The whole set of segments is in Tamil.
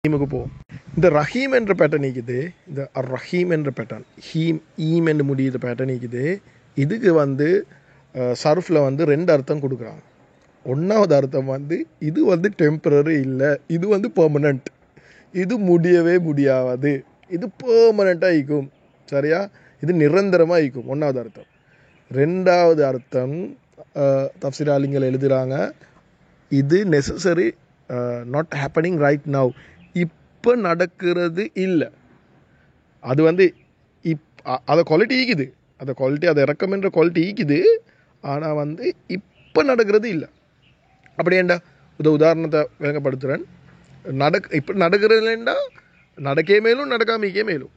ரஹீமுக்கு போவோம் இந்த ரஹீம் என்ற பேட்டர்ன் இருக்குது இந்த அர் ரஹீம் என்ற பேட்டர்ன் ஹீம் ஈம் என்று முடியுற பேட்டர்ன் இருக்குது இதுக்கு வந்து சர்ஃபில் வந்து ரெண்டு அர்த்தம் கொடுக்குறாங்க ஒன்றாவது அர்த்தம் வந்து இது வந்து டெம்பரரி இல்லை இது வந்து பெர்மனண்ட் இது முடியவே முடியாது இது பெர்மனண்ட்டாக இருக்கும் சரியா இது நிரந்தரமாக இருக்கும் ஒன்றாவது அர்த்தம் ரெண்டாவது அர்த்தம் தப்சிராலிங்கள் எழுதுகிறாங்க இது necessary not happening right now இப்போ நடக்கிறது இல்லை அது வந்து இப் அ- அதை குவாலிட்டி ஈக்குது அந்த குவாலிட்டி அதை இறக்கம்ன்ற குவாலிட்டி ஈக்குது ஆனால் வந்து இப்போ நடக்கிறது இல்லை அப்படியேண்டா இந்த உதாரணத்தை விளங்கப்படுத்துகிறேன் நடக் இப்போ நடக்கிறதுலேண்டா நடக்கே மேலும் நடக்காமிக்கே மேலும்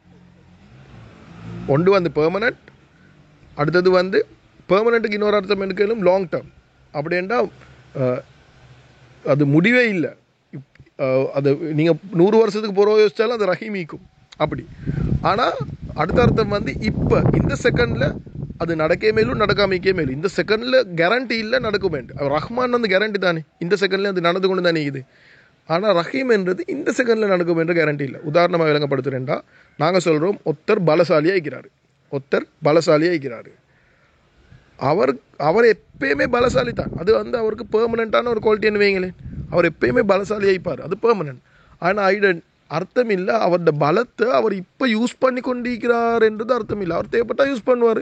ஒன்று வந்து பெர்மனண்ட் அடுத்தது வந்து பெர்மனண்ட்டுக்கு இன்னொரு அர்த்தம் எடுக்கலும் லாங் டேர்ம் அப்படின்டா அஹ், அது முடிவே இல்லை இப்- அஹ், அது நீங்கள் நூறு வருஷத்துக்கு போகிற யோசிச்சாலும் அது ரஹீமிக்கும் அப்படி ஆனால் அடுத்த அர்த்தம் வந்து இப்போ இந்த செகண்டில் அது நடக்கே மேலும் நடக்காமிக்கே மேலும் இந்த செகண்டில் கேரண்டி இல்லை நடக்குமேண்டு ரஹ்மான் வந்து கேரண்டி தானே இந்த செகண்ட்ல அது நடந்து கொண்டு தானே இது ஆனால் ரஹீம் என்றது இந்த செகண்டில் நடக்கும் என்ற கேரண்டி இல்லை உதாரணமாக விளங்கப்படுத்துகிறேன்டா நாங்கள் சொல்கிறோம் ஒருத்தர் பலசாலியாக இருக்கிறாரு ஒருத்தர் பலசாலியாக இருக்கிறாரு அவர் அவர் எப்பயுமே பலசாலி தான் அது வந்து அவருக்கு பெர்மனண்ட்டான ஒரு குவாலிட்டின்னு வைங்களேன் அவர் எப்பயுமே பலசாலி ஆயிப்பார் அது பெர்மனன்ட் ஆனால் ஐடன் அர்த்தம் இல்லை அவரோட பலத்தை அவர் இப்போ யூஸ் பண்ணி கொண்டிருக்கிறார் என்றது அர்த்தம் இல்லை அவர் தேவைப்பட்டா யூஸ் பண்ணுவார்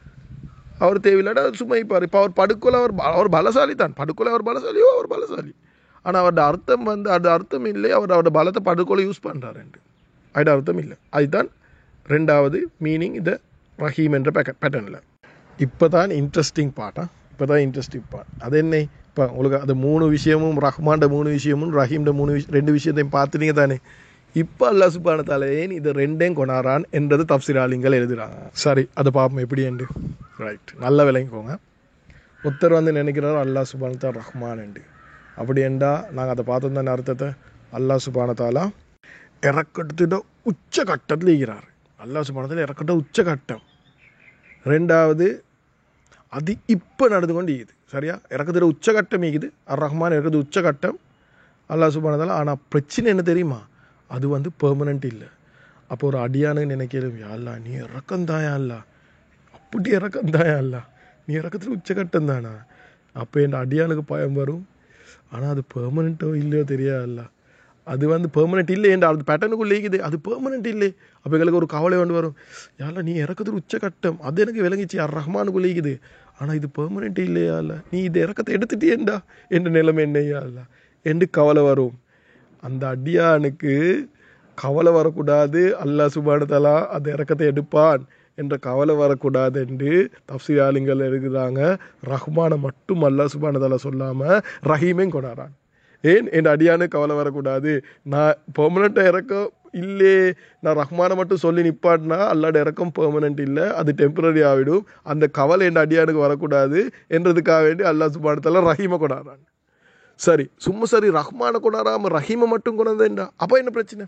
அவர் தேவையில்லாட சும்மா இருப்பார் இப்போ அவர் படுக்கொலை அவர் ப- அவர் பலசாலி தான் படுக்கொலை அவர் பலசாலியோ அவர் பலசாலி ஆனால் அவரோட அர்த்தம் வந்து அது அர்த்தம் இல்லை அவர் அவரோட பலத்தை படுக்கொலை யூஸ் பண்ணுறாருன்ட்டு அது அர்த்தம் இல்லை அதுதான் ரெண்டாவது மீனிங் இந்த ரஹீம் என்ற பேக்க பேட்டர்னில் இப்போ தான் இன்ட்ரெஸ்டிங் பார்ட்டா இப்போ தான் இன்ட்ரெஸ்டிங் பார்ட் அது என்ன இப்போ உங்களுக்கு அது மூணு விஷயமும் ரஹ்மான்ட மூணு விஷயமும் ரஹீம்ட மூணு விஷயம் ரெண்டு விஷயத்தையும் பார்த்துட்டீங்க தானே இப்போ அல்லா சுபான ஏன் இது ரெண்டையும் கொண்டாடுறான் என்றது தப்சிராலிங்கள் எழுதுறாங்க சரி அதை பார்ப்போம் எப்படி என்று ரைட் நல்ல விளங்கிக்கோங்க ஒருத்தர் வந்து நினைக்கிறார் அல்லாஹ் சுபான தான் ரஹ்மான் என்று அப்படி என்றா நாங்கள் அதை பார்த்தோம் தானே அர்த்தத்தை அல்லாஹ் சுபான தாலா இறக்கட்டத்திட உச்ச கட்டத்தில் இருக்கிறார் அல்லாஹ் சுபானத்தில் இறக்கட்ட உச்ச கட்டம் ரெண்டாவது அது இப்போ நடந்து கொண்டு இருக்குது சரியா இறக்கத்தில் உச்சகட்டம் இருக்குது அர் ரஹ்மான் இறக்குது உச்சகட்டம் அல்லாஹ் சுபானதால ஆனால் பிரச்சனை என்ன தெரியுமா அது வந்து பெர்மனண்ட் இல்லை அப்போ ஒரு அடியானு நினைக்கிறோம் அல்லா நீ இறக்கம் தாயா அல்லா அப்படி இறக்கம் தாயா அல்லா நீ இறக்கத்தில் உச்சகட்டம் தானா அப்போ என் அடியானுக்கு பயம் வரும் ஆனால் அது பெர்மனண்ட்டோ இல்லையோ தெரியாதுல்ல அது வந்து பெர்மனெண்ட் இல்லை என்ற அது பேட்டர்னுக்குள்ளே இருக்குது அது பெர்மனெண்ட் இல்லை அப்போ எங்களுக்கு ஒரு கவலை கொண்டு வரும் யாரில் நீ இறக்கத்தில் உச்சகட்டம் அது எனக்கு விளங்கிச்சு அர் ரஹ்மானுக்குள்ளே இருக்குது ஆனால் இது பெர்மனெண்ட் இல்லையா இல்லை நீ இது இறக்கத்தை எடுத்துட்டியேண்டா என்ற நிலைமை என்னையா இல்லை என்று கவலை வரும் அந்த அடியானுக்கு கவலை வரக்கூடாது அல்லாஹ் சுபானதலா அந்த இறக்கத்தை எடுப்பான் என்ற கவலை வரக்கூடாது என்று தப்சீர் ஆளுங்கள் எழுதுகிறாங்க ரஹ்மானை மட்டும் அல்லாஹ் சுபானதலா சொல்லாமல் ரஹீமையும் கொண்டாடுறான் ஏன் என் அடியானு கவலை வரக்கூடாது நான் பெர்மனண்ட்டாக இறக்கம் இல்லே நான் ரஹ்மானை மட்டும் சொல்லி நிப்பாட்டினா அல்லாட இறக்கம் பெர்மனண்ட் இல்லை அது டெம்பரரி ஆகிடும் அந்த கவலை என் அடியானுக்கு வரக்கூடாது என்றதுக்காக வேண்டி அல்லாஹ் சுபானத்தால ரஹீமை கொண்டாடுறான் சரி சும்மா சரி ரஹ்மானை கொண்டாடாம ரஹீமை மட்டும் கொண்டாந்தேன்டா அப்போ என்ன பிரச்சனை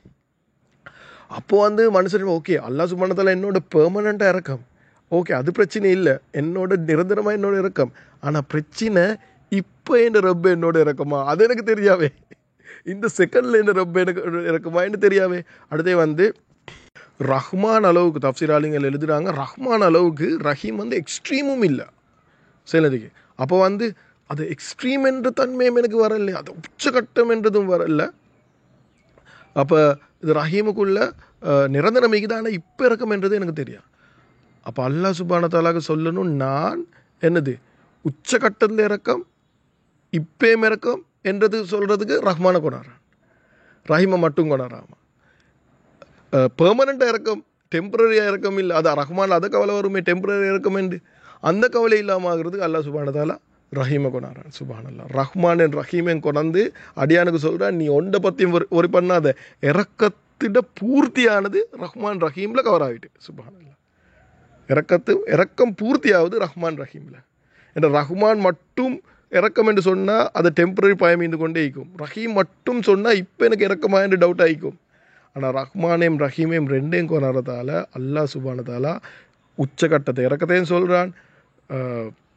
அப்போ வந்து மனுஷன் ஓகே அல்லாஹ் சுபானத்தால என்னோட பெர்மனண்ட்டாக இறக்கம் ஓகே அது பிரச்சனை இல்லை என்னோட நிரந்தரமாக என்னோட இறக்கம் ஆனால் பிரச்சனை இப்போ என் ரப்ப என்னோட இறக்கமா அது எனக்கு தெரியாவே இந்த செகண்டில் என்ன ரப்ப எனக்கு இறக்குமா என்ன தெரியாவே அடுத்தே வந்து ரஹ்மான் அளவுக்கு தப்சீராளிங்கள் எழுதுறாங்க ரஹ்மான் அளவுக்கு ரஹீம் வந்து எக்ஸ்ட்ரீமும் இல்லை சிலதுக்கு அப்போ வந்து அது எக்ஸ்ட்ரீம் என்ற தன்மையும் எனக்கு வரல அது உச்சகட்டம் என்றதும் வரல அப்போ இது ரஹீமுக்குள்ள அஹ், நிரந்தரம் மிகுதான இப்போ இறக்கம் என்றது எனக்கு தெரியும் அப்போ அல்லாஹ் சுபான தாலாக சொல்லணும் நான் என்னது உச்சகட்டத்தில் இறக்கம் இப்பேம் இறக்கம் என்றது சொல்கிறதுக்கு ரஹ்மான கொண்டாடுறான் ரஹீமை மட்டும் கொண்டாடாம பெர்மனண்ட்டாக இறக்கம் டெம்பரரியாக இறக்கம் இல்லை அது ரஹ்மான் அதை கவலை வருமே டெம்பரரி இறக்கம் என்று அந்த கவலை இல்லாமல் ஆகிறதுக்கு அல்லாஹ் சுபானதாலா ரஹீமை கொண்டாடுறான் சுபானல்லா ரஹ்மான் என் ரஹீமன் கொண்டாந்து அடியானுக்கு சொல்கிறான் நீ ஒன்றை பற்றியும் ஒரு பண்ணாத இறக்கத்திட பூர்த்தியானது ரஹ்மான் ரஹீமில் கவர் ஆகிட்டு சுபானல்லா இறக்கத்து இறக்கம் பூர்த்தியாவது ரஹ்மான் ரஹீமில் என்ற ரஹ்மான் மட்டும் இறக்கம் என்று சொன்னால் அதை டெம்பரரி பயமிந்து கொண்டே இருக்கும் ரஹீம் மட்டும் சொன்னால் இப்போ எனக்கு இறக்கமா என்று டவுட் ஆகிக்கும் ஆனால் ரஹ்மானையும் ரஹீமையும் ரெண்டையும் கொண்டாடுறதால அல்லாஹ் சுபானதாலா உச்சகட்டத்தை இறக்கத்தையும் சொல்கிறான்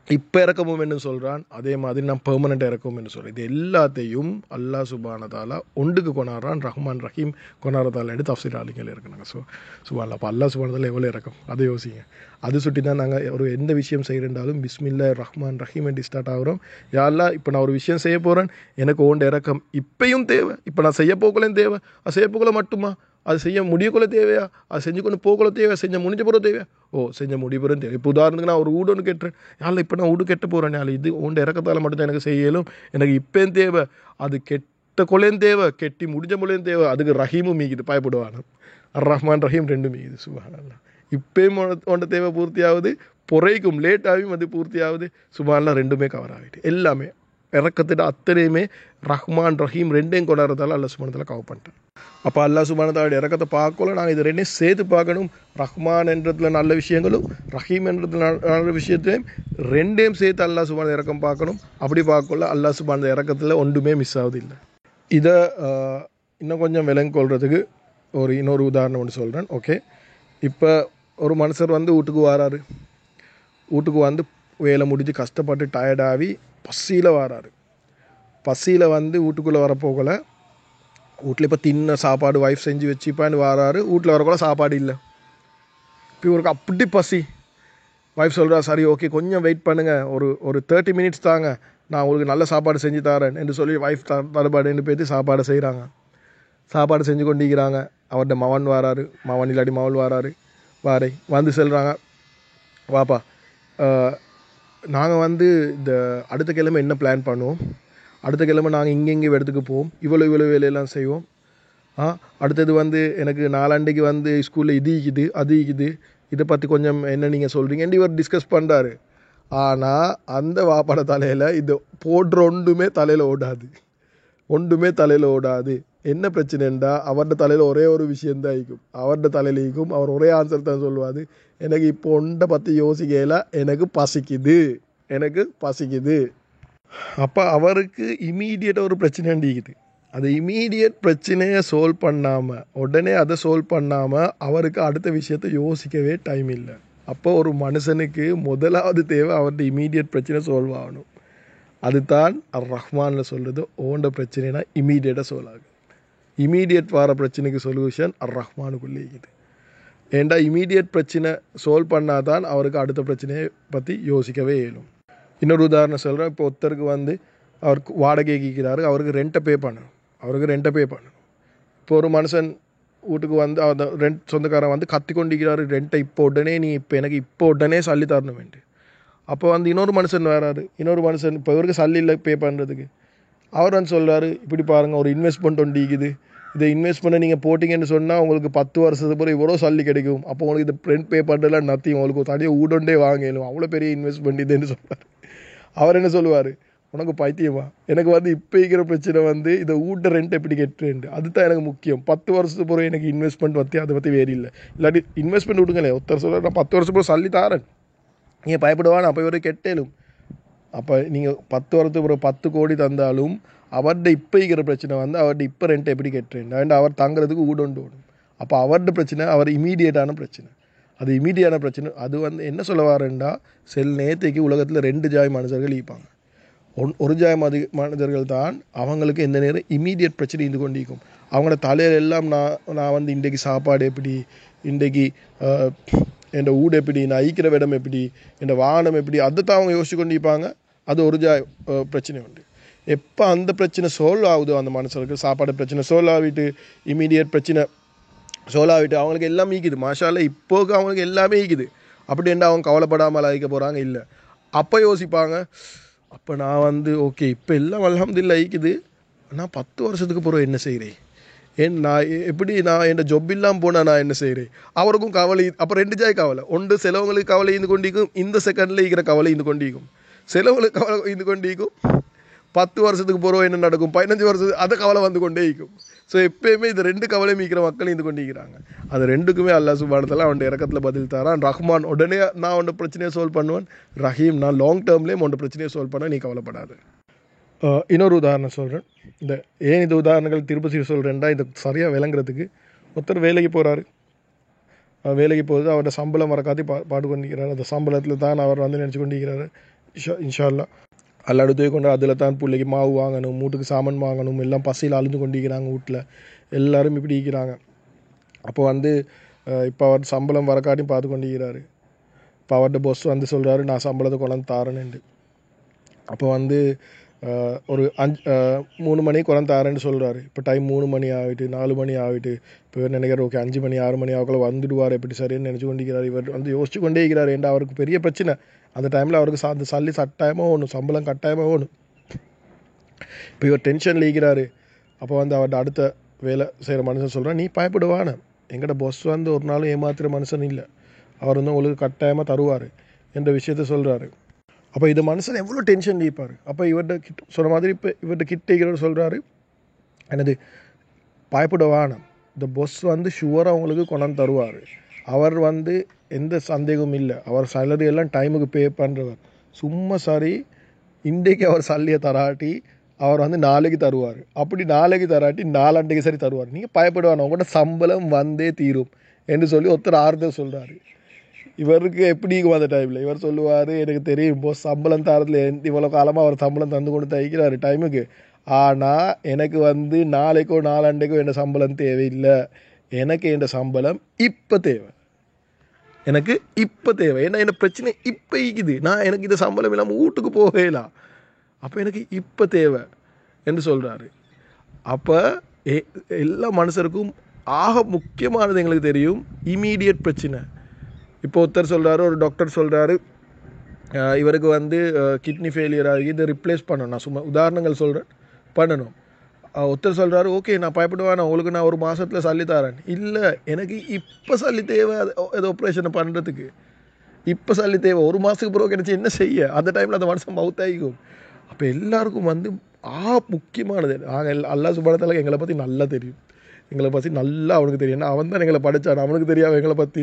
இப்போ இறக்கமும் என்று சொல்கிறான் அதே மாதிரி நான் பெர்மனெண்ட் இறக்கவும் என்று சொல்கிறேன் இது எல்லாத்தையும் அல்லாஹ் சுபானதாலா ஒன்றுக்கு கொண்டாடுறான் ரஹ்மான் ரஹீம் கொண்டாடுறதால எடுத்து தஃசீர் ஆலிங்கள் இருக்கிறாங்க ஸோ சுபான் அப்போ அல்லாஹ் சுபானதால எவ்வளோ இறக்கம் அதை யோசிங்க அது சுட்டி தான் நாங்கள் ஒரு எந்த விஷயம் செய்கிறேன்டாலும் பிஸ்மில்லா ரஹ்மான் ரஹீம் என்று ஸ்டார்ட் ஆகிறோம் யாரெல்லாம் இப்போ நான் ஒரு விஷயம் செய்ய போகிறேன் எனக்கு ஓண்ட இறக்கம் இப்பயும் தேவை இப்போ நான் செய்ய போகலையும் தேவை அது செய்ய போகல மட்டுமா அது செய்ய முடியக்குள்ள தேவையா அது செஞ்சு கொண்டு போகக்குள்ள தேவையா செஞ்ச முடிஞ்ச பிறகு தேவையா ஓ செஞ்ச முடிய பிறகு தேவை இப்போ உதாரணத்துக்கு நான் ஒரு வீடு ஒன்று கட்டுறேன் யாரில் இப்போ நான் வீடு கெட்ட போகிறேன் யாழ் இது உண்ட இறக்கத்தால் மட்டும்தான் எனக்கு செய்யலும் எனக்கு இப்போயும் தேவை அது கெட்ட கொலையும் தேவை கெட்டி முடிஞ்ச மொழியும் தேவை அதுக்கு ரஹீமும் மீக்குது பயப்படுவானு அர் ரஹ்மான் ரஹீம் ரெண்டும் மீக்குது சுபானல்லா இப்பயும் உண்ட தேவை பூர்த்தியாகுது பொறைக்கும் லேட்டாகவும் அது பூர்த்தியாகுது சுபானல்லா ரெண்டுமே கவர் ஆகிட்டு எல்லாமே இறக்கத்திட்ட அத்தனையுமே ரஹ்மான் ரஹீம் ரெண்டையும் கொண்டாடுறதால அல்லா சுபானத்தில் கவர் பண்ணிட்டேன் அப்போ அல்லா சுபானத்தோட இறக்கத்தை பார்க்கல நாங்கள் இது ரெண்டையும் சேர்த்து பார்க்கணும் ரஹ்மான் என்றதுல நல்ல விஷயங்களும் ரஹீம் என்றதுல நல்- நல்ல விஷயத்தையும் ரெண்டையும் சேர்த்து அல்லா சுபான இறக்கம் பார்க்கணும் அப்படி பார்க்கல அல்லா சுபான இறக்கத்தில் ஒன்றுமே மிஸ் ஆகுது இல்லை இதை ஆஹ், இன்னும் கொஞ்சம் விளங்கி கொள்றதுக்கு ஒரு இன்னொரு உதாரணம் ஒன்று சொல்கிறேன் ஓகே இப்போ ஒரு மனுஷர் வந்து வீட்டுக்கு வராரு வீட்டுக்கு வந்து வேலை முடிஞ்சு கஷ்டப்பட்டு டயர்டாகி பசியில் வராரு பசியில் வந்து வீட்டுக்குள்ளே வரப்போகல வீட்டில் இப்போ தின்ன சாப்பாடு ஒய்ஃப் செஞ்சு வச்சுப்பான்னு வராரு வீட்டில் வரக்குள்ள சாப்பாடு இல்லை இப்போ இவருக்கு அப்படி பசி ஒய்ஃப் சொல்கிறா சரி ஓகே கொஞ்சம் வெயிட் பண்ணுங்கள் ஒரு ஒரு தேர்ட்டி மினிட்ஸ் தாங்க நான் உங்களுக்கு நல்ல சாப்பாடு செஞ்சு தரேன் என்று சொல்லி ஒய்ஃப் த தடுபாடுன்னு பேசி சாப்பாடு செய்கிறாங்க சாப்பாடு செஞ்சு கொண்டிருக்கிறாங்க அவர்கிட்ட மவன் வாராரு மவன் இல்லாடி மவள் வாராரு வாரை வந்து செல்கிறாங்க வாப்பா நாங்கள் வந்து இந்த அடுத்த கிழமை என்ன பிளான் பண்ணுவோம் அடுத்த கிழமை நாங்கள் இங்கே இங்கே இடத்துக்கு போவோம் இவ்வளோ இவ்வளோ வேலையெல்லாம் செய்வோம் ஆ அடுத்தது வந்து எனக்கு நாலாண்டைக்கு வந்து ஸ்கூலில் இது இருக்குது அது இருக்குது இதை பற்றி கொஞ்சம் என்ன நீங்கள் சொல்கிறீங்கன்னு இவர் டிஸ்கஸ் பண்ணுறாரு ஆனால் அந்த வாப்பாட தலையில் இது போடுற ஒன்றுமே தலையில் ஓடாது ஒன்றுமே தலையில் ஓடாது என்ன பிரச்சனைண்டா அவர்கிட்ட தலையில் ஒரே ஒரு விஷயந்தான் இருக்கும் அவர்கிட்ட தலையில் இருக்கும் அவர் ஒரே ஆன்சர் தான் சொல்லுவார் எனக்கு இப்போ ஒன்றை பற்றி யோசிக்கல எனக்கு பசிக்குது எனக்கு பசிக்குது அப்போ அவருக்கு இமீடியட்டாக ஒரு பிரச்சனை இருக்குது அது இமீடியட் பிரச்சனையை சால்வ் பண்ணாமல் உடனே அதை சால்வ் பண்ணாமல் அவருக்கு அடுத்த விஷயத்தை யோசிக்கவே டைம் இல்லை அப்போ ஒரு மனுஷனுக்கு முதலாவது தேவை அவர்கிட்ட இமீடியட் பிரச்சனை சால்வ் ஆகணும் அதுதான் அர் ரஹ்மானில் சொல்கிறது ஓண்ட பிரச்சனைனா இமீடியட்டாக சால்வ் ஆகுது இமீடியட் வர பிரச்சனைக்கு சொல்யூஷன் அர் ரஹ்மானுக்குள்ளே இருக்குது ஏண்டா இமீடியட் பிரச்சனை சால்வ் பண்ணாதான் அவருக்கு அடுத்த பிரச்சனையை பற்றி யோசிக்கவே இயலும் இன்னொரு உதாரணம் சொல்கிறேன் இப்போ ஒருத்தருக்கு வந்து அவருக்கு வாடகை கேட்கிறாரு அவருக்கு ரெண்ட்டை பே பண்ணணும் அவருக்கு ரெண்ட்டை பே பண்ணணும் இப்போ ஒரு மனுஷன் வீட்டுக்கு வந்து அந்த ரெண்ட் சொந்தக்காரன் வந்து கத்தி கொண்டிருக்கிறாரு ரெண்ட்டை இப்போ உடனே நீ இப்போ எனக்கு இப்போ உடனே சல்லி தரணும் வேண்டு அப்போ வந்து இன்னொரு மனுஷன் வராரு இன்னொரு மனுஷன் இப்போ இவருக்கு சல்லி இல்லை பே பண்ணுறதுக்கு அவர் வந்து சொல்றாரு இப்படி பாருங்கள் ஒரு இன்வெஸ்ட்மெண்ட் ஒன்று இருக்குது இதை இன்வெஸ்ட் பண்ண நீங்கள் போட்டிங்கன்னு சொன்னால் உங்களுக்கு பத்து வருஷத்துக்கு பிறகு இவ்வளோ சல்லி கிடைக்கும் அப்போ உங்களுக்கு இது ரெண்ட் பே பண்ணுறதுலாம் நத்தியும் உங்களுக்கு ஒரு தனியாக ஊடொண்டே வாங்கலும் அவ்வளோ பெரிய இன்வெஸ்ட்மெண்ட் இதுன்னு சொல்றாரு அவர் என்ன சொல்லுவார் உனக்கு பைத்தியமா எனக்கு வந்து இப்போ இருக்கிற பிரச்சனை வந்து இதை வீட்டை ரெண்ட் எப்படி கட்டுறேன் அதுதான் எனக்கு முக்கியம் பத்து வருஷத்துக்கு பிறகு எனக்கு இன்வெஸ்ட்மெண்ட் பற்றி அதை பற்றி வேறு இல்லை இல்லாட்டி இன்வெஸ்ட்மெண்ட் விடுங்களேன் ஒருத்தர் சொல்ல நான் பத்து வருஷம் பிறகு சல்லி தாரேன் நீங்கள் பயப்படுவான் அப்போ இவரை கெட்டேலும் அப்போ நீங்கள் பத்து வருஷத்துக்கு பிறகு பத்து கோடி தந்தாலும் அவர்கிட்ட இப்போ இருக்கிற பிரச்சனை வந்து அவர்கிட்ட இப்போ ரெண்ட் எப்படி கட்டுறேன் அண்ட் அவர் தங்குறதுக்கு ஊடொண்டு ஓடும் அப்போ அவர்கிட்ட பிரச்சனை அவர் இமீடியட்டான பிரச்சனை அது இமீடியட்டான பிரச்சனை அது வந்து என்ன சொல்ல வரேன்டா செல் நேத்தைக்கு உலகத்தில் ரெண்டு ஜாய் மனுஷர்கள் ஈப்பாங்க ஒன் ஒரு ஜாய் மதி மனிதர்கள் தான் அவங்களுக்கு எந்த நேரம் இமீடியட் பிரச்சனை இருந்து கொண்டிருக்கும் அவங்களோட தலையில் எல்லாம் நான் நான் வந்து இன்றைக்கு சாப்பாடு எப்படி இன்றைக்கு என் வீடு எப்படி நான் ஐக்கிற இடம் எப்படி என் வாகனம் எப்படி அதை தான் அவங்க யோசிச்சு கொண்டிருப்பாங்க அது ஒரு ஜாய் அஹ், பிரச்சனை உண்டு எப்போ அந்த பிரச்சனை சால்வ் ஆகுதோ அந்த மனுஷருக்கு சாப்பாடு பிரச்சனை சால்வ் ஆகிட்டு இமீடியட் பிரச்சனை சால்வ் ஆகிட்டு அவங்களுக்கு எல்லாமே ஈக்குது மாஷால இப்போக்கு அவங்களுக்கு எல்லாமே ஈக்குது அப்படின்ட்டு அவங்க கவலைப்படாமல் அழிக்க போகிறாங்க இல்லை அப்போ யோசிப்பாங்க அப்போ நான் வந்து ஓகே இப்போ எல்லாம் அல்ஹம்துலில்லாஹ் ஈக்குது நான் பத்து வருஷத்துக்கு பிறகு என்ன செய்கிறேன் ஏன் நான் எ- எப்படி நான் என் ஜொப் இல்லாமல் போனால் நான் என்ன செய்கிறேன் அவருக்கும் கவலை அப்போ ரெண்டு ஜாய் கவலை ஒன்று சிலவங்களுக்கு கவலை இருந்து கொண்டிருக்கும் இந்த செகண்டில் இருக்கிற கவலை இருந்து கொண்டிருக்கும் சிலவங்களுக்கு கவலை இருந்து கொண்டிருக்கும் பத்து வருஷத்துக்கு பிறகு என்ன நடக்கும் பதினஞ்சு வருஷத்துக்கு அதை கவலை வந்து கொண்டே இருக்கும் ஸோ எப்பயுமே இது ரெண்டு கவலை மீக்கிற மக்கள் இருந்து கொண்டிருக்கிறாங்க அது ரெண்டுக்குமே அல்லாஹ் சுபானத்தில் அவன் இறக்கத்தில் பதில் தரான் ரஹ்மான் உடனே நான் உன்னோட பிரச்சனையை சால்வ் பண்ணுவேன் ரஹீம் நான் லாங் டேர்ம்லேயும் உன்னோட பிரச்சனையை சால்வ் பண்ண நீ கவலைப்படாது அஹ் இன்னொரு உதாரணம் சொல்கிறேன் இந்த ஏன் இந்த உதாரணங்கள் திருப்பதி சொல்கிறேன்டா இது சரியாக விளங்குறதுக்கு ஒருத்தர் வேலைக்கு போகிறாரு வேலைக்கு போகுது அவரோட சம்பளம் மறக்காதி பா பாடு கொண்டிருக்கிறார் அந்த சம்பளத்தில் தான் அவர் வந்து நினச்சி கொண்டிருக்கிறாரு இன்ஷா இன்ஷால்லா அல்ல அடுத்து கொண்டு அதில் தான் பிள்ளைக்கு மாவு வாங்கணும் மூட்டுக்கு சாமான் வாங்கணும் எல்லாம் பசியில் அழிஞ்சு கொண்டிருக்கிறாங்க வீட்டில் எல்லாரும் இப்படி இருக்கிறாங்க அப்போ வந்து இப்போ அவர் சம்பளம் வரக்காட்டியும் பார்த்து கொண்டிருக்கிறாரு இப்போ அவர்கிட்ட பொஸ் வந்து சொல்கிறாரு நான் சம்பளத்தை கொண்டாந்து தாரேன்ட்டு அப்போ வந்து அஹ், ஒரு அஞ்சு அஹ், மூணு மணி குறைந்து தாரேன்னு சொல்கிறாரு இப்போ டைம் மூணு மணி ஆகிட்டு நாலு மணி ஆகிட்டு இப்போ இவர் நினைக்கிற ஓகே அஞ்சு மணி ஆறு மணி ஆகக்குள்ள வந்துடுவார் எப்படி சரின்னு நினச்சி கொண்டிருக்கிறார் இவர் வந்து யோசிச்சு கொண்டே இருக்கிறார் ஏன்டா அவருக்கு பெரிய பிரச்சனை அந்த டைமில் அவருக்கு சா- அந்த சல்லி கட்டாயமாக ஒன்று சம்பளம் கட்டாயமாக ஒன்று இப்போ இவர் டென்ஷனில் இருக்கிறாரு அப்போ வந்து அவர்கிட்ட அடுத்த வேலை செய்கிற மனுஷன் சொல்கிறான் நீ பயப்படுவான எங்கட பொஸ் வந்து ஒரு நாளும் ஏமாத்துற மனுஷன் இல்லை அவர் வந்து உங்களுக்கு கட்டாயமாக தருவார் என்ற விஷயத்த சொல்கிறாரு அப்போ இது மனுஷன் எவ்வளோ டென்ஷன் இருப்பார் அப்போ இவர்கிட்ட கிட்ட சொன்ன மாதிரி இப்போ இவர்கிட்ட கிட்டேக்கிறவர் சொல்கிறாரு என்னது பயப்படுவானம் இந்த பொஸ் வந்து ஷுவராக உங்களுக்கு கொண்டாந்து தருவார் அவர் வந்து எந்த சந்தேகமும் இல்லை அவர் salary எல்லாம் டைமுக்கு பே பண்ணுறவர் சும்மா சாரி இன்றைக்கு அவர் சல்லியை தராட்டி அவர் வந்து நாளைக்கு தருவார் அப்படி நாளைக்கு தராட்டி நாலண்டைக்கு சரி தருவார் நீங்கள் பயப்படுவான உங்கள்கிட்ட சம்பளம் வந்தே தீரும் என்று சொல்லி ஒருத்தர் ஆறுதல் சொல்கிறாரு இவருக்கு எப்படி இருக்கும் அந்த டைமில் இவர் சொல்லுவார் எனக்கு தெரியும் இப்போ சம்பளம் தரத்துல இவ்வளோ காலமாக அவர் சம்பளம் தந்து கொண்டு தைக்கிறாரு டைமுக்கு ஆனால் எனக்கு வந்து நாளைக்கோ நாளாண்டைக்கோ என்ன சம்பளம் தேவையில்லை எனக்கு என் சம்பளம் இப்போ தேவை எனக்கு இப்போ தேவை ஏன்னா என்ன பிரச்சனை இப்போ இருக்குது நான் எனக்கு இந்த சம்பளம் இல்லாமல் வீட்டுக்கு போகலாம் அப்போ எனக்கு இப்போ தேவை என்று சொல்கிறாரு அப்போ எ- எல்லா மனுஷருக்கும் ஆக முக்கியமானது எங்களுக்கு தெரியும் இமீடியட் பிரச்சனை இப்போ ஒருத்தர் சொல்கிறாரு ஒரு டாக்டர் சொல்கிறாரு இவருக்கு வந்து கிட்னி ஃபெயிலியர் ஆகி இதை ரிப்ளேஸ் பண்ணணும் நான் சும்மா உதாரணங்கள் சொல்கிறேன் பண்ணணும் அஹ் ஒருத்தர் சொல்கிறாரு ஓகே நான் பயப்படுவேன் உங்களுக்கு நான் ஒரு மாதத்தில் சல்லி தரேன் இல்லை எனக்கு இப்போ சல்லி தேவை அது- ஏதோ ஆப்ரேஷனை பண்ணுறதுக்கு இப்போ சல்லி தேவை ஒரு மாதத்துக்கு பிறகு கிடைச்சி என்ன செய்ய அந்த டைமில் அந்த மனுஷன் மவுத் ஆகிக்கும் அப்போ எல்லாருக்கும் வந்து ஆ முக்கியமானது நாங்கள் எல்லா அல்லா சுபானத்தில் எங்களை பற்றி நல்லா தெரியும் எங்களை பற்றி நல்லா அவனுக்கு தெரியும் ஏன்னா அவன் தான் எங்களை படித்தான் அவனுக்கு தெரியாம எங்களை பற்றி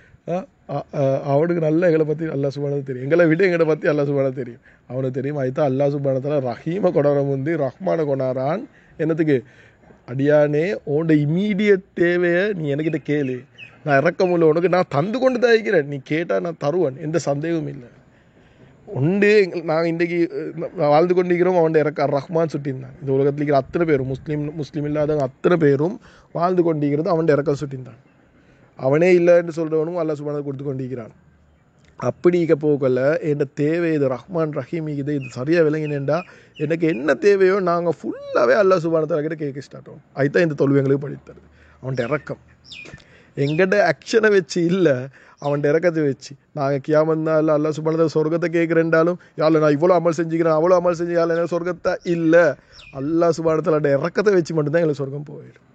அவனுக்கு நல்லா எங்களை பற்றி அல்லா சுபானது தெரியும் எங்களை விட எங்களை பற்றி அல்லா சுபானது தெரியும் அவனுக்கு தெரியும் அதுதான் அல்லா சுபானத்தில் ரஹீமை கொண்டாட வந்து ரஹ்மானை கொண்டாடுறான் என்னத்துக்கு அடியானே உன்னோட இமீடியட் தேவையை நீ என்கிட்ட கேளு நான் இறக்கமுள்ள உனக்கு நான் தந்து கொண்டு தான் இருக்கிறேன் நீ கேட்டால் நான் தருவேன் எந்த சந்தேகமும் இல்லை உண்டு நாங்கள் இன்றைக்கி வாழ்ந்து கொண்டிருக்கிறோம் அவன் இறக்க ரஹ்மான் சுட்டியிருந்தான் இந்த உலகத்தில் இருக்கிற அத்தனை பேரும் முஸ்லீம் முஸ்லீம் இல்லாதவங்க அத்தனை பேரும் வாழ்ந்து கொண்டிருக்கிறது அவன் இறக்க சுட்டியிருந்தான் அவனே இல்லைன்னு சொல்கிறவனும் அல்லா சுபானது கொடுத்து கொண்டிருக்கிறான் அப்படி இருக்க போகல என் தேவை இது ரஹ்மான் ரஹீம் இது இது சரியாக விளங்கினேன்டா எனக்கு என்ன தேவையோ நாங்கள் ஃபுல்லாகவே அல்லா சுபானத்தை கிட்ட கேட்க ஸ்டார்ட் ஆகும் அதுதான் இந்த தொல்வி எங்களுக்கு படித்தது அவன்கிட்ட இறக்கம் எங்கிட்ட ஆக்ஷனை வச்சு இல்லை அவன்கிட்ட இறக்கத்தை வச்சு நாங்கள் கியாமந்தா இல்லை அல்லா சுபானத்தை சொர்க்கத்தை கேட்குறேன்டாலும் யாழ் நான் இவ்வளோ அமல் செஞ்சுக்கிறேன் அவ்வளோ அமல் செஞ்சு யாழ் என்ன சொர்க்கத்தை இல்லை அல்லா சுபானத்தில் இறக்கத்தை வச்சு மட்டும்தான் எங்களுக்கு சொர்க்கம் போயிடும்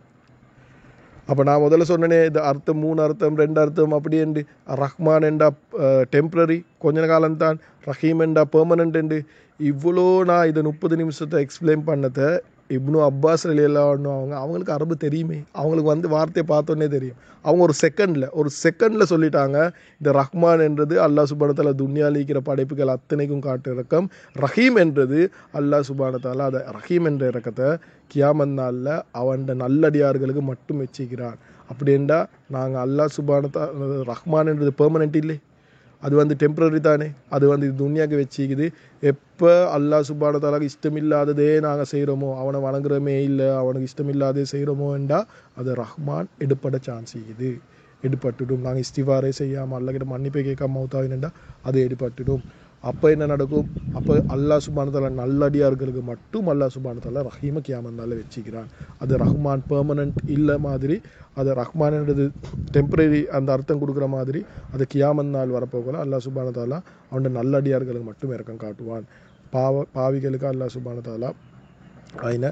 அப்போ நான் முதல்ல சொன்னேனே இது அர்த்தம் மூணு அர்த்தம் ரெண்டு அர்த்தம் அப்படி என்று ரஹ்மான் என்றா டெம்ப்ரரி கொஞ்ச காலம் தான் ரஹீம் என்றா பெர்மனண்ட் என்று இவ்வளோ நான் இதை முப்பது நிமிஷத்தை எக்ஸ்பிளைன் பண்ணதை இப்னு அப்பாஸ் எல்லாம் அவங்க அவங்களுக்கு அரபு தெரியுமே அவங்களுக்கு வந்து வார்த்தையை பார்த்தோன்னே தெரியும் அவங்க ஒரு செகண்டில் ஒரு செகண்டில் சொல்லிட்டாங்க இந்த ரஹ்மான் என்றது அல்லாஹ் சுபானத்தால துன்யாவில் இருக்கிற படைப்புகள் அத்தனைக்கும் காட்டு இறக்கம் ரஹீம் என்றது அல்லாஹ் சுபானத்தால அதை ரஹீம் என்ற இறக்கத்தை கியாமத் நாளில் அவன் நல்லடியார்களுக்கு மட்டும் வச்சுக்கிறான் அப்படின்டா நாங்கள் அல்லாஹ் சுபானத்தா ரஹ்மான் என்றது பெர்மனெண்ட் இல்லை அது வந்து டெம்பரரி தானே அது வந்து இது துன்யாவுக்கு வச்சுக்குது எப்போ அல்லாஹ் சுபானத்தாலாக்கு இஷ்டமில்லாததே நாங்கள் செய்கிறோமோ அவனை வணங்குறோமே இல்லை அவனுக்கு இஷ்டமில்லாதே செய்கிறோமோண்டா அது ரஹ்மான் எடுப்பட சான்ஸ் இருக்குது எடுப்பட்டுடும் நாங்கள் இஸ்திவாரே செய்யாமல் அல்லாஹ்கிட்ட மன்னிப்பை கேட்காம மௌத்தாவினண்டா அது எடுப்பட்டுடும் அப்போ என்ன நடக்கும் அப்போ அல்லாஹ் சுபானத்தால நல்லடியார்களுக்கு மட்டும் அல்லாஹ் சுபானத்தால ரஹீம கியாமந்தால வச்சுக்கிறான் அது ரஹ்மான் பெர்மனண்ட் இல்லை மாதிரி அது ரஹ்மான்ன்றது டெம்பரரி அந்த அர்த்தம் கொடுக்குற மாதிரி அது கியாமத் நாள் வரப்போகல அல்லாஹ் சுபானத்தாலா அவனோட நல்லடியார்களுக்கு மட்டும் இறக்கம் காட்டுவான் பாவ பாவிகளுக்கு அல்லாஹ் சுபானத்தாலா അതിനെ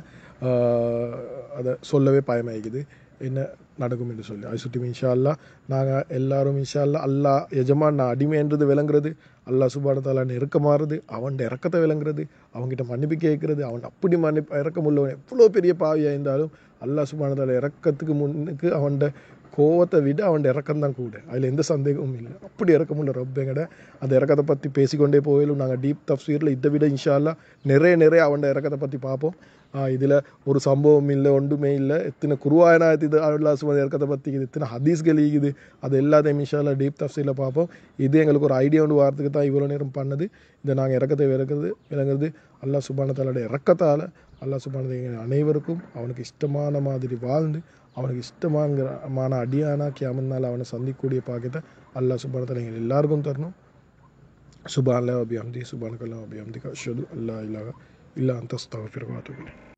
அதை சொல்லவே பயமாயிக்குது என்ன நடக்கும் என்று சொல்லி அது சுற்றி இன்ஷா அல்லா நாங்கள் எல்லாரும் இன்ஷா அல்லா அல்லா எஜமான் நான் அடிமைன்றது விளங்குறது அல்லாஹ் சுபானத்தாலா நெருக்கமாறுது அவன் இறக்கத்தை விளங்குறது அவங்ககிட்ட மன்னிப்பு கேட்குறது அவன் அப்படி மன்னிப்பு இறக்கம் உள்ளவன் எவ்வளோ பெரிய பாவியாக இருந்தாலும் அல்லாஹ் சுபானதால இறக்கத்துக்கு முன்னுக்கு அவன்ட கோவத்தை விட அவன் இறக்கம் தான் கூட அதில் எந்த சந்தேகமும் இல்லை அப்படி இறக்கமுள்ள ரப் எங்கட அந்த இறக்கத்தை பற்றி பேசிக்கொண்டே போயிலும் நாங்கள் டீப் தப்சீரில் இதை விட இன்ஷா அல்லாஹ் நிறைய நிறைய அவன் இறக்கத்தை பற்றி பார்ப்போம் இதில் ஒரு சம்பவம் இல்லை ஒன்றுமே இல்லை எத்தனை குருவாயனாயத்து இது அல்லா சுமதி இறக்கத்தை பற்றி இது எத்தனை ஹதீஸ்கள் இருக்குது அது எல்லாத்தையும் இன்ஷா அல்லாஹ் டீப் தப்சீரில் பார்ப்போம் இது எங்களுக்கு ஒரு ஐடியா ஒன்று வாரத்துக்கு தான் இவ்வளோ நேரம் பண்ணது இதை நாங்கள் இறக்கத்தை விளக்குறது விளங்குறது அல்லாஹ் சுபானத்தாலோட இறக்கத்தால் அல்லாஹ் சுபானது எங்கள் அனைவருக்கும் அவனுக்கு இஷ்டமான மாதிரி வாழ்ந்து அவனுக்கு இஷ்டமான அடியானா கியாமனால் அவனை சந்திக்கக்கூடிய பாக்கியத்தை அல்லாஹ் சுபானத்தால் எங்கள் எல்லாருக்கும் தரணும் சுபான் அல்லா அபிஹம்தி சுபானுக்கு அல்லா அபிஹம்திகா அஷது அல்லா இல்லாக இல்லா அந்த ஸ்தவஃபிர் வாத்துபின்